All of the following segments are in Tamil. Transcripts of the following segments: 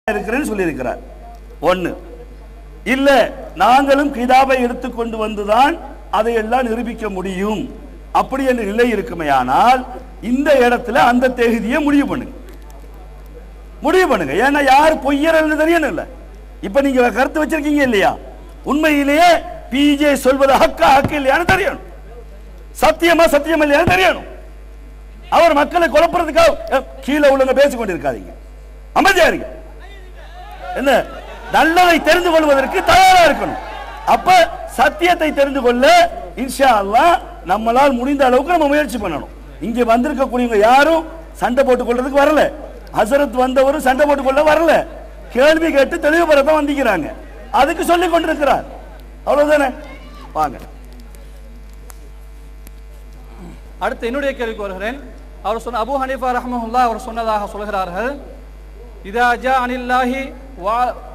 இருக்கிறேன்னு சொல்லியிருக்கிறார் ஒண்ணு இல்ல நாங்களும் கிதாபை எடுத்துக்கொண்டு வந்துதான் அதையெல்லாம் நிரூபிக்க முடியும் அப்படி என்ற நிலை இருக்குமேயானால் இந்த இடத்துல அந்த தேதியை முடிவு பண்ணுங்க முடிவு பண்ணுங்க ஏன்னா யார் பொய்யர்னு தெரியணும் இல்ல இப்ப நீங்க கருத்து வச்சிருக்கீங்க இல்லையா உண்மையிலேயே பிஜே சொல்வது ஹக்கா ஹக்கு இல்லையான்னு தெரியணும் சத்தியமா சத்தியம் இல்லையான்னு தெரியணும் அவர் மக்களை குழப்புறதுக்காக அஹ், கீழே உள்ளவங்க பேசிக் கொண்டிருக்காதீங்க அமைதியா இருங்க என்ன நல்லதை தெரிந்து கொள்வதற்கு தயாரா இருக்கணும் அப்ப சத்தியத்தை தெரிந்து கொள்ள இன்ஷா அல்லாஹ் நம்மளால் முடிந்த அளவுக்கு நம்ம முயற்சி பண்ணணும் இங்க வந்திருக்கக்கூடியவங்க யாரும் சண்டை போட்டுக் கொள்றதுக்கு வரல ஹசரத் வந்தவரும் சண்டை போட்டுக் கொள்ள வரல கேள்வி கேட்டு தெளிவு பெறத்தான் வந்திக்கிறாங்க அதுக்கு சொல்லிக் கொண்டிருக்கிறார் அவ்வளவுதானே வாங்க அடுத்து என்னுடைய கேள்விக்கு வருகிறேன் அவர் சொன்ன அபு ஹனீஃபா ரஹ்மஹுல்லா அவர் சொன்னதாக சொல்கிறார்கள் இதா ஜா அனில்லாஹி வா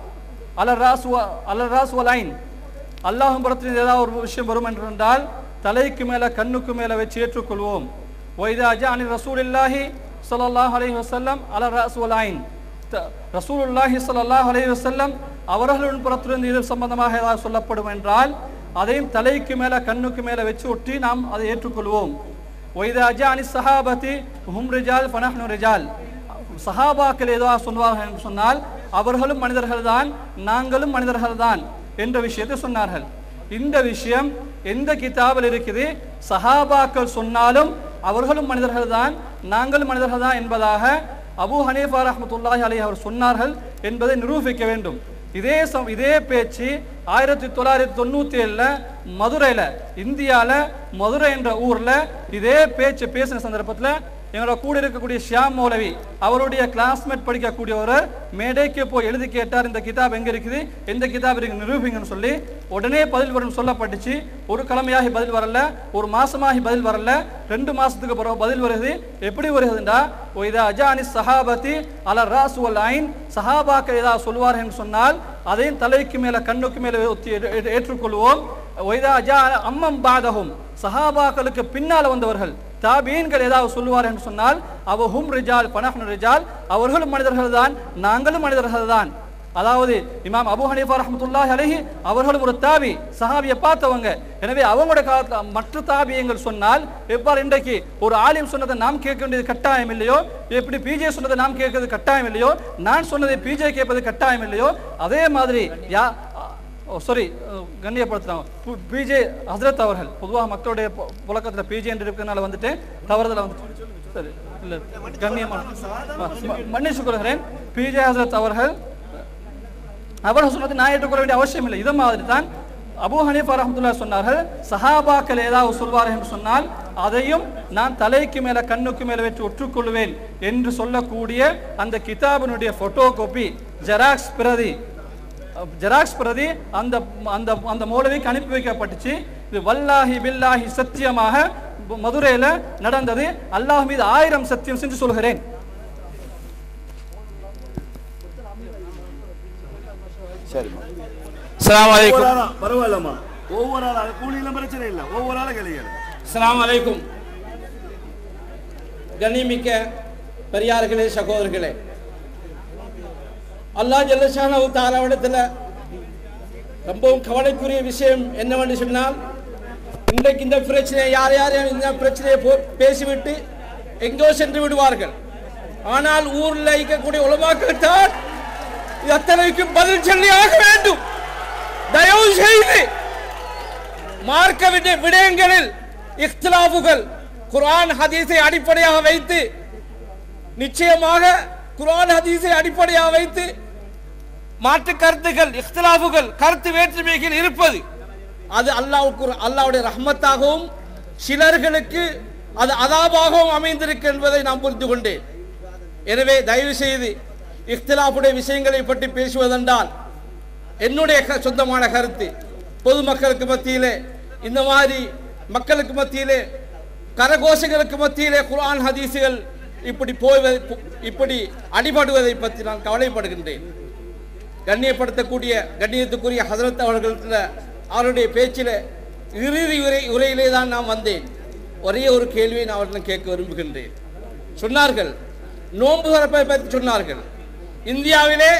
அலர் ராஸ் வ- அலர் ராஸ் வலைன் அல்லாஹும் புறத்தில் ஏதாவது ஒரு விஷயம் வரும் என்றால் தலைக்கு மேலே கண்ணுக்கு மேலே வச்சு ஏற்றுக்கொள்வோம் ஒய்தா ஜா அனில் ரசூலில்லாஹி ஸல்லல்லாஹு அலைஹி வஸல்லம் அலர் ராஸ் வலைன் த- ரசூலுல்லாஹி ஸல்லல்லாஹு அலைஹி வஸல்லம் அவர்களின் புறத்திலிருந்து இது சம்பந்தமாக ஏதாவது சொல்லப்படும் என்றால் அதையும் தலைக்கு மேலே கண்ணுக்கு மேலே வச்சு ஒட்டி நாம் அதை ஏற்றுக்கொள்வோம் ஒய்தா ஜானி சஹாபதி ஹும் ரிஜால் ஃபனஹ்னு ரிஜால் சஹாபாக்கள் ஏதாவது சொல்வார்கள் என்று சொன்னால் அவர்களும் மனிதர்கள் தான் நாங்களும் மனிதர்கள் தான் என்ற விஷயத்தை சொன்னார்கள் இந்த விஷயம் எந்த கிதாபில் இருக்குது சஹாபாக்கள் சொன்னாலும் அவர்களும் மனிதர்கள் தான் நாங்களும் மனிதர்கள் தான் என்பதாக அபூ ஹனீஃபா ரஹ்மத்துல்லாஹி அலைஹி அவர் சொன்னார்கள் என்பதை நிரூபிக்க வேண்டும் இதே சம் இதே பேச்சு ஆயிரத்தி தொள்ளாயிரத்தி தொண்ணூத்தி ஏழுல மதுரையில இந்தியால மதுரை என்ற ஊர்ல இதே பேச்சு பேசின சந்தர்ப்பத்துல எங்களோட கூட இருக்கக்கூடிய ஷியாம் மௌலவி அவருடைய கிளாஸ்மேட் படிக்கக்கூடிய ஒரு மேடைக்கு போய் எழுதி கேட்டார் இந்த கிதாப் எங்க இருக்குது எந்த கிதாப் இருக்கு நிரூபிங்கன்னு சொல்லி உடனே பதில் வரும் சொல்லப்பட்டுச்சு ஒரு கிழமையாகி பதில் வரல ஒரு மாசமாகி பதில் வரல ரெண்டு மாசத்துக்கு பிறகு பதில் வருது எப்படி வருகுதுண்டா இதா அஜானி சஹாபதி அல ராஸ் வல் ஐன் சஹாபாக்கள் ஏதாவது சொல்வார்கள் என்று சொன்னால் அதையும் தலைக்கு மேல கண்ணுக்கு மேல ஒத்தி ஏற்று- ஏற்று- ஏற்றுக்கொள்வோம் ஒய்தா அஜா அம்மம் பாதகும் சஹாபாக்களுக்கு பின்னால் வந்தவர்கள் தாபீன்கள் ஏதாவது சொல்லுவார் என்று சொன்னால் அவ ஹும் ரிஜால் பனஹ்னு ரிஜால் அவர்களும் மனிதர்கள் தான் நாங்களும் மனிதர்கள் தான் அதாவது இமாம் அபு ஹனீஃபா ரஹ்மத்துல்லாஹி அலைஹி அவர்களும் ஒரு தாபி சஹாபியை பார்த்தவங்க எனவே அவங்களோட காலத்துல மற்ற தாபியங்கள் சொன்னால் எவ்வாறு இன்றைக்கு ஒரு ஆலிம் சொன்னதை நாம் கேட்க வேண்டியது கட்டாயம் இல்லையோ எப்படி பிஜே சொன்னதை நாம் கேட்கறது கட்டாயம் இல்லையோ நான் சொன்னதை பிஜே கேட்பது கட்டாயம் இல்லையோ அதே மாதிரி யா ஓ சாரி கண்ணியப்படுத்துறாங்க பிஜே ஹசரத் அவர்கள் பொதுவாக மக்களுடைய பொ- புழக்கத்தில் பிஜே என்று இருக்கிறதுனால வந்துட்டு தவறுதல வந்துட்டு சரி இல்லை கண்ணியமான ம- மன்னிச்சு கொள்கிறேன் பிஜே ஹசரத் அவர்கள் அவர்கள் சொன்னதை நான் ஏற்றுக்கொள்ள வேண்டிய அவசியம் இல்லை இது மாதிரி தான் அபூ ஹனீஃபா ரஹ்மத்துல்லாஹி சொன்னார்கள் சஹாபாக்கள் ஏதாவது சொல்வார்கள் என்று சொன்னால் அதையும் நான் தலைக்கு மேல கண்ணுக்கு மேல வச்சு ஒற்றுக்கொள்வேன் என்று சொல்லக்கூடிய அந்த கிதாபினுடைய போட்டோ காப்பி ஜெராக்ஸ் பிரதி ஜெராக்ஸ் பிரதி அந்த அந்த அந்த மௌலவிக்கு அனுப்பி வைக்கப்பட்டுச்சு இது வல்லாஹி பில்லாஹி சத்தியமாக மதுரையில நடந்தது அல்லாஹ் மீது ஆயிரம் சத்தியம் செஞ்சு சொல்கிறேன் சரிம்மா அஸ்ஸலாமு அலைக்கும் ஒவ்வொரு ஆளா பரவாயில்லம்மா ஒவ்வொரு ஆளா கூலியில பிரச்சனை இல்லை ஒவ்வொரு ஆளா கேளுங்க அஸ்ஸலாமு அலைக்கும் கண்ணியமிக்க பெரியார்களே சகோதரர்களே அல்லாஹ் ஜல்லஷானு தாராவிடத்தில் ரொம்பவும் கவலைக்குரிய விஷயம் என்னவென்று சொன்னால் இன்றைக்கு இந்த பிரச்சனையை யார் யார் இந்த பிரச்சனையை போ- பேசிவிட்டு எங்கோ சென்று விடுவார்கள் ஆனால் ஊரில் இருக்கக்கூடிய உலமாக்கள் தான் இது அத்தனைக்கும் பதில் சொல்லி ஆக வேண்டும் தயவு செய்து மார்க்க விட- விடயங்களில் இஃப்திலாஃபுகள் குர்ஆன் ஹதீஸை அடிப்படையாக வைத்து நிச்சயமாக குர்ஆன் ஹதீஸை அடிப்படையாக வைத்து மாற்று கருத்துகள் இஃப்திலாஃபுகள் கருத்து வேற்றுமைகள் இருப்பது அது அல்லாஹ்வுக்கு அல்லாஹ்வுடைய ரஹ்மத்தாகவும் சிலர்களுக்கு அது அதாபாகவும் அமைந்திருக்கு என்பதை நான் புரிந்து கொண்டேன் எனவே தயவு செய்து இஃப்திலாஃபுடைய விஷயங்களை பற்றி பேசுவதென்றால் என்னுடைய க- சொந்தமான கருத்து பொதுமக்களுக்கு மத்தியிலே இந்த மாதிரி மக்களுக்கு மத்தியிலே கரகோஷங்களுக்கு மத்தியிலே குர்ஆன் ஹதீஸுகள் இப்படி போய்வதை இப்படி அடிபடுவதை பற்றி நான் கவலைப்படுகின்றேன் கண்ணியப்படுத்தக்கூடிய கண்ணியத்துக்குரிய ஹசரத் அவர்களத்தில் அவருடைய பேச்சில் இறுதி உரை உரையிலே தான் நான் வந்தேன் ஒரே ஒரு கேள்வியை நான் அவர்களிடம் கேட்க விரும்புகின்றேன் சொன்னார்கள் நோன்பு திறப்பை பற்றி சொன்னார்கள் இந்தியாவிலே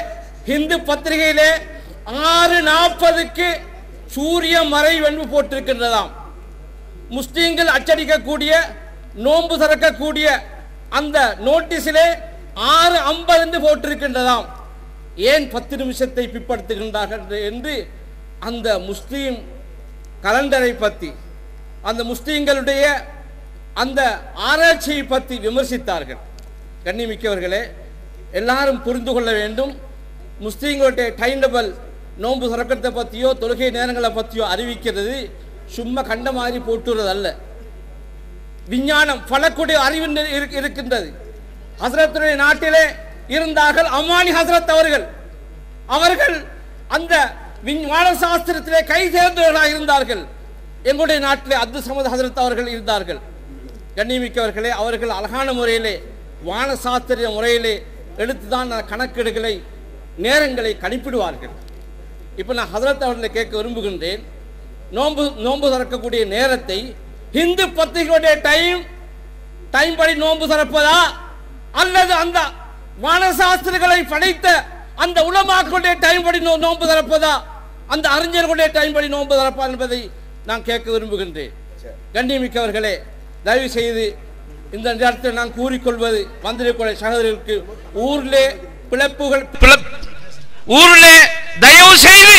ஹிந்து பத்திரிகையிலே ஆறு நாற்பதுக்கு சூரிய மறைவென்பு போட்டிருக்கின்றதாம் முஸ்லீம்கள் அச்சடிக்கக்கூடிய நோன்பு திறக்கக்கூடிய அந்த நோட்டீஸிலே ஆறு ஐம்பது என்று போட்டிருக்கின்றதாம் ஏன் பத்து நிமிஷத்தை பிற்படுத்துகின்றார்கள் என்று அந்த முஸ்லீம் கலண்டரை பற்றி அந்த முஸ்லீம்களுடைய அந்த ஆராய்ச்சியை பற்றி விமர்சித்தார்கள் கண்ணிமிக்கவர்களே எல்லாரும் புரிந்து கொள்ள வேண்டும் முஸ்லீம்களுடைய டைம் டேபிள் நோன்பு திறக்கத்தை பற்றியோ தொழுகை நேரங்களை பற்றியோ அறிவிக்கிறது சும்மா கண்ட மாதிரி போட்டுறது அல்ல விஞ்ஞானம் பலக்கூடிய அறிவு இரு- இருக்கின்றது ஹசரத்துடைய நாட்டிலே இருந்தார்கள் அம்மானி ஹசரத் அவர்கள் அவர்கள் அந்த விஞ்ஞான சாஸ்திரத்திலே கை சேர்ந்தவர்களாக இருந்தார்கள் எங்களுடைய நாட்டிலே அப்துல் சமத் ஹசரத் அவர்கள் இருந்தார்கள் கண்ணியமிக்கவர்களே அவர்கள் அழகான முறையிலே வான சாஸ்திரிய முறையிலே எடுத்துதான் அந்த கணக்கெடுகளை நேரங்களை கணிப்பிடுவார்கள் இப்போ நான் ஹசரத் அவர்களை கேட்க விரும்புகின்றேன் நோன்பு நோன்பு திறக்கக்கூடிய நேரத்தை ஹிந்து பத்திரிகையுடைய டைம் டைம் படி நோன்பு திறப்பதா அல்லது அந்த வானசாஸ்திரிகளை படைத்த அந்த உலமாக்களுடைய டைம் படி நோ- நோன்பு திறப்பதா அந்த அறிஞர்களுடைய டைம் படி நோன்பு திறப்பா என்பதை நான் கேட்க விரும்புகின்றேன் கண்ணியமிக்கவர்களே தயவு செய்து இந்த நேரத்தில் நான் கூறிக்கொள்வது வந்திருக்கிற சகோதரர்களுக்கு ஊரிலே பிளப்புகள் பிளப் ஊரிலே தயவு செய்து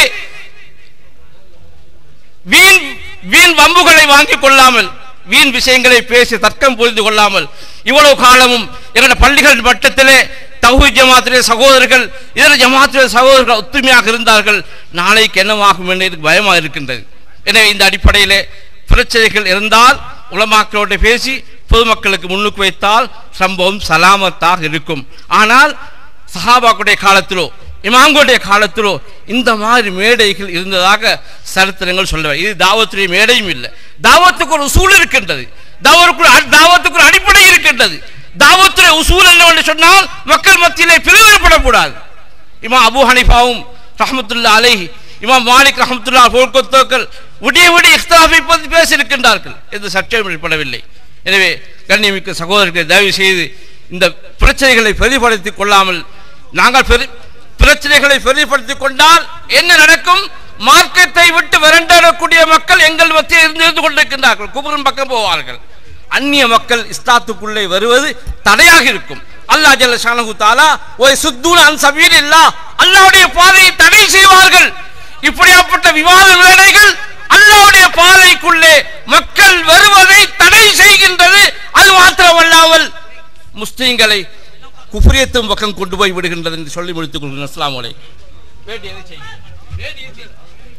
வீண் வீண் வம்புகளை வாங்கிக் கொள்ளாமல் வீண் விஷயங்களை பேசி தர்க்கம் புரிந்து கொள்ளாமல் இவ்வளவு காலமும் எங்களுடைய பள்ளிகள் மட்டத்திலே தௌஹி ஜமாத்திலே சகோதரர்கள் இதர ஜமாத்திலே சகோதரர்கள் ஒத்துமையாக இருந்தார்கள் நாளைக்கு என்னவாகும் என்று எனக்கு பயமாக இருக்கின்றது எனவே இந்த அடிப்படையிலே பிரச்சனைகள் இருந்தால் உலமாக்களோடு பேசி பொதுமக்களுக்கு முன்னுக்கு வைத்தால் சம்பவம் சலாமத்தாக இருக்கும் ஆனால் சஹாபாக்குடைய காலத்திலோ இமாம்களுடைய காலத்திலோ இந்த மாதிரி மேடைகள் இருந்ததாக சரித்திரங்கள் சொல்லவை இது தாவத்துடைய மேடையும் இல்லை தாவத்துக்கு ஒரு உசூல் இருக்கின்றது தாவத்துக்கு ஒரு- தாவத்துக்கு ஒரு அடிப்படை இருக்கின்றது தாவத்துடைய உசூல் என்னவென்று சொன்னால் மக்கள் மத்தியிலே பிரிவினைப்படக்கூடாது இமாம் அபு ஹனிஃபாவும் ரஹமத்துல்லா அலைஹி இமாம் மாலிக் ரஹமத்துல்லா போல்கொத்தோக்கள் விடிய விடிய இஃப்தாஃபை பற்றி பேசியிருக்கின்றார்கள் இது சர்ச்சையும் ஏற்படவில்லை எனவே கண்ணியமிக்க சகோதரர்களை தயவு செய்து இந்த பிரச்சனைகளை பிரதிபலித்துக் கொள்ளாமல் நாங்கள் பெரி- பிரச்சனைகளை பிரதிபலித்துக் கொண்டால் என்ன நடக்கும் மார்க்கத்தை விட்டு விரண்டக்கூடிய மக்கள் எங்கள் மத்தியில் இருந்து இருந்து கொண்டிருக்கின்றார்கள் குபுரின் பக்கம் போவார்கள் அந்நிய மக்கள் இஸ்லாத்துக்குள்ளே வருவது தடையாக இருக்கும் அல்லாஹ் ஜல்ல ஷானஹு தஆலா ஒரு சுத்தூன அன் சபீலில்லா அல்லாஹ்வுடைய பாதையை தடை செய்வார்கள் இப்படியாப்பட்ட விவாத வேலைகள் அல்லாஹ்வுடைய பாதைக்குள்ளே மக்கள் வருவதை தடை செய்கின்றது அது மாத்திரமல்லாமல் முஸ்லிம்களை குஃப்ரியத்தும் பக்கம் கொண்டு போய் விடுகின்றது என்று சொல்லி முடித்துக் கொள்கிறேன் அஸ்ஸலாமு அலைக்கும் வேண்டியதை செய்யுங்கள். வேண்டியதை செய்யுங்கள்.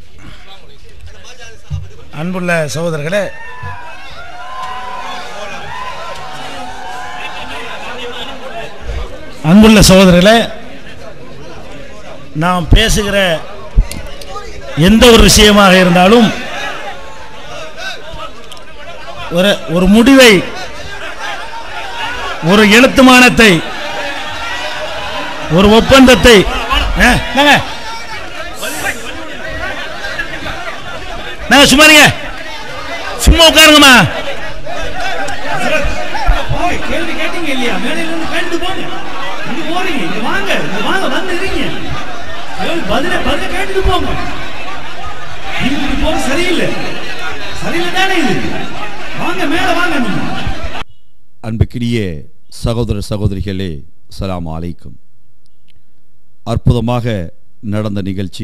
அன்புள்ள சகோதரர்களே அன்புள்ள சகோதரர்களே நாம் பேசுகிற எந்த ஒரு விஷயமாக இருந்தாலும் ஒரு ஒரு முடிவை ஒரு எழுத்துமானத்தை ஒரு ஒப்பந்தத்தை ஆ, என்னங்க? நாங்க சும்மா இருங்க சும்மா உட்காருங்கம்மா கேள்வி கேட்டீங்க இல்லையா மேடையில இருந்து கேட்டு போங்க இங்க போறீங்க இங்க வாங்க இங்க வாங்க வந்து இருங்க கேள்வி பதில பதில கேட்டுட்டு போங்க நீங்க இப்படி போறது சரியில்லை சரியில்லை தானே இது வாங்க மேல வாங்க நீங்க அன்புக்கினிய சகோதர சகோதரிகளே அஸ்ஸலாமு அலைக்கும் அற்புதமாக நடந்த நிகழ்ச்சி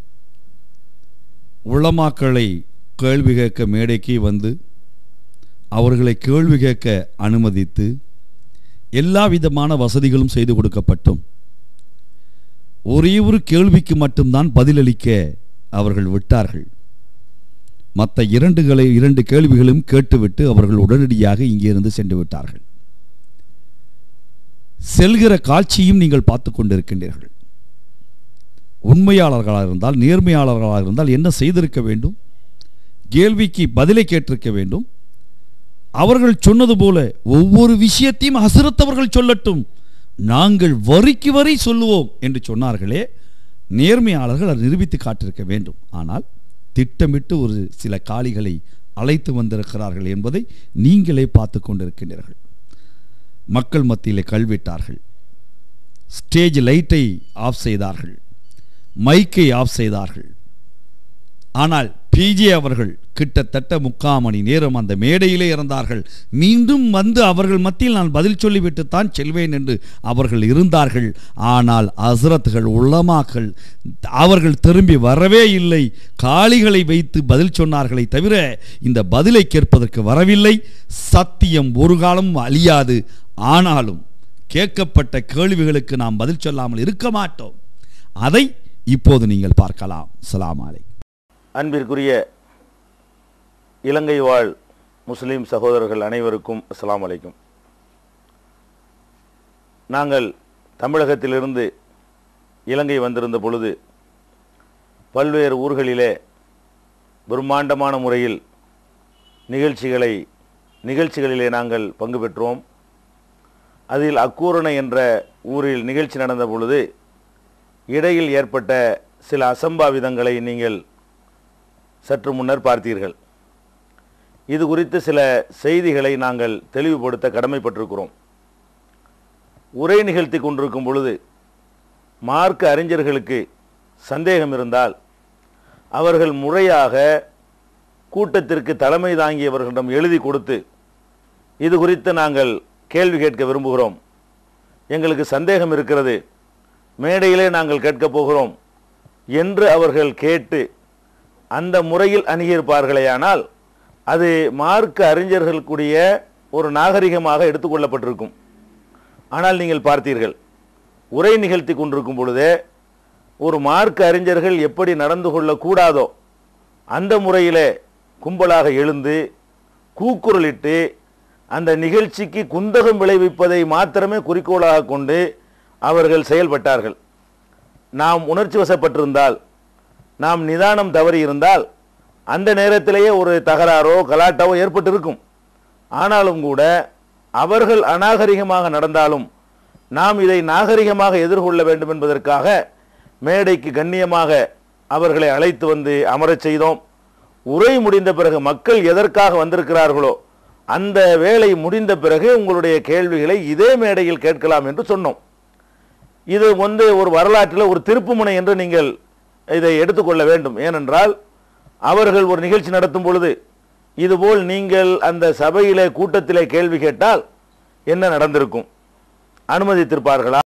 உளமாக்களை கேள்வி கேட்க மேடைக்கு வந்து அவர்களை கேள்வி கேட்க அனுமதித்து எல்லா விதமான வசதிகளும் செய்து கொடுக்கப்பட்டும் ஒரே ஒரு கேள்விக்கு மட்டும்தான் பதிலளிக்க அவர்கள் விட்டார்கள் மற்ற இரண்டுகளை இரண்டு கேள்விகளும் கேட்டுவிட்டு அவர்கள் உடனடியாக இங்கிருந்து சென்று விட்டார்கள் செல்கிற காட்சியும் நீங்கள் பார்த்து கொண்டிருக்கின்றீர்கள் உண்மையாளர்களாக இருந்தால் நேர்மையாளர்களாக இருந்தால் என்ன செய்திருக்க வேண்டும் கேள்விக்கு பதிலை கேட்டிருக்க வேண்டும் அவர்கள் சொன்னது போல ஒவ்வொரு விஷயத்தையும் ஹசரத் அவர்கள் சொல்லட்டும் நாங்கள் வரிக்கு வரி சொல்லுவோம் என்று சொன்னார்களே நேர்மையாளர்கள் அதை நிரூபித்து காட்டிருக்க வேண்டும் ஆனால் திட்டமிட்டு ஒரு சில காளிகளை அழைத்து வந்திருக்கிறார்கள் என்பதை நீங்களே பார்த்து கொண்டிருக்கின்றீர்கள் மக்கள் மத்தியிலே கல்விட்டார்கள் ஸ்டேஜ் லைட்டை ஆஃப் செய்தார்கள் மைக்கை ஆஃப் செய்தார்கள் ஆனால் பிஜே அவர்கள் கிட்டத்தட்ட முக்கால் மணி நேரம் அந்த மேடையிலே இருந்தார்கள் மீண்டும் வந்து அவர்கள் மத்தியில் நான் பதில் சொல்லிவிட்டுத்தான் செல்வேன் என்று அவர்கள் இருந்தார்கள் ஆனால் அசரத்துகள் உளமாக்கள் அவர்கள் திரும்பி வரவே இல்லை காளிகளை வைத்து பதில் சொன்னார்களே தவிர இந்த பதிலை கேட்பதற்கு வரவில்லை சத்தியம் ஒரு காலமும் அழியாது ஆனாலும் கேட்கப்பட்ட கேள்விகளுக்கு நாம் பதில் சொல்லாமல் இருக்க மாட்டோம் அதை இப்போது நீங்கள் பார்க்கலாம் சலாம் அலை அன்பிற்குரிய இலங்கை வாழ் முஸ்லிம் சகோதரர்கள் அனைவருக்கும் அஸ்ஸலாமு அலைக்கும் நாங்கள் தமிழகத்திலிருந்து இலங்கை வந்திருந்த பொழுது பல்வேறு ஊர்களிலே பிரம்மாண்டமான முறையில் நிகழ்ச்சிகளை நிகழ்ச்சிகளிலே நாங்கள் பங்கு பெற்றோம் அதில் அக்கூரணை என்ற ஊரில் நிகழ்ச்சி நடந்த பொழுது இடையில் ஏற்பட்ட சில அசம்பாவிதங்களை நீங்கள் சற்று முன்னர் பார்த்தீர்கள் இது குறித்து சில செய்திகளை நாங்கள் தெளிவுபடுத்த கடமைப்பட்டிருக்கிறோம் உரை நிகழ்த்தி கொண்டிருக்கும் பொழுது மார்க்க அறிஞர்களுக்கு சந்தேகம் இருந்தால் அவர்கள் முறையாக கூட்டத்திற்கு தலைமை தாங்கியவர்களிடம் எழுதி கொடுத்து இது குறித்து நாங்கள் கேள்வி கேட்க விரும்புகிறோம் எங்களுக்கு சந்தேகம் இருக்கிறது மேடையிலே நாங்கள் கேட்கப் போகிறோம் என்று அவர்கள் கேட்டு அந்த முறையில் அணுகியிருப்பார்களேயானால் அது மார்க்க அறிஞர்களுக்குரிய ஒரு நாகரிகமாக எடுத்துக்கொள்ளப்பட்டிருக்கும் ஆனால் நீங்கள் பார்த்தீர்கள் உரை நிகழ்த்தி கொண்டிருக்கும் பொழுதே ஒரு மார்க்க அறிஞர்கள் எப்படி நடந்து கொள்ளக்கூடாதோ அந்த முறையிலே கும்பலாக எழுந்து கூக்குரலிட்டு அந்த நிகழ்ச்சிக்கு குந்தகம் விளைவிப்பதை மாத்திரமே குறிக்கோளாக கொண்டு அவர்கள் செயல்பட்டார்கள் நாம் உணர்ச்சி வசப்பட்டிருந்தால் நாம் நிதானம் தவறி இருந்தால் அந்த நேரத்திலேயே ஒரு தகராறோ கலாட்டாவோ ஏற்பட்டிருக்கும் ஆனாலும் கூட அவர்கள் அநாகரிகமாக நடந்தாலும் நாம் இதை நாகரிகமாக எதிர்கொள்ள வேண்டும் என்பதற்காக மேடைக்கு கண்ணியமாக அவர்களை அழைத்து வந்து அமரச் செய்தோம் உரை முடிந்த பிறகு மக்கள் எதற்காக வந்திருக்கிறார்களோ அந்த வேலை முடிந்த பிறகு உங்களுடைய கேள்விகளை இதே மேடையில் கேட்கலாம் என்று சொன்னோம் இது வந்து ஒரு வரலாற்றில் ஒரு திருப்புமுனை என்று நீங்கள் இதை எடுத்துக்கொள்ள வேண்டும் ஏனென்றால் அவர்கள் ஒரு நிகழ்ச்சி நடத்தும் பொழுது இதுபோல் நீங்கள் அந்த சபையிலே கூட்டத்திலே கேள்வி கேட்டால் என்ன நடந்திருக்கும் அனுமதித்திருப்பார்களா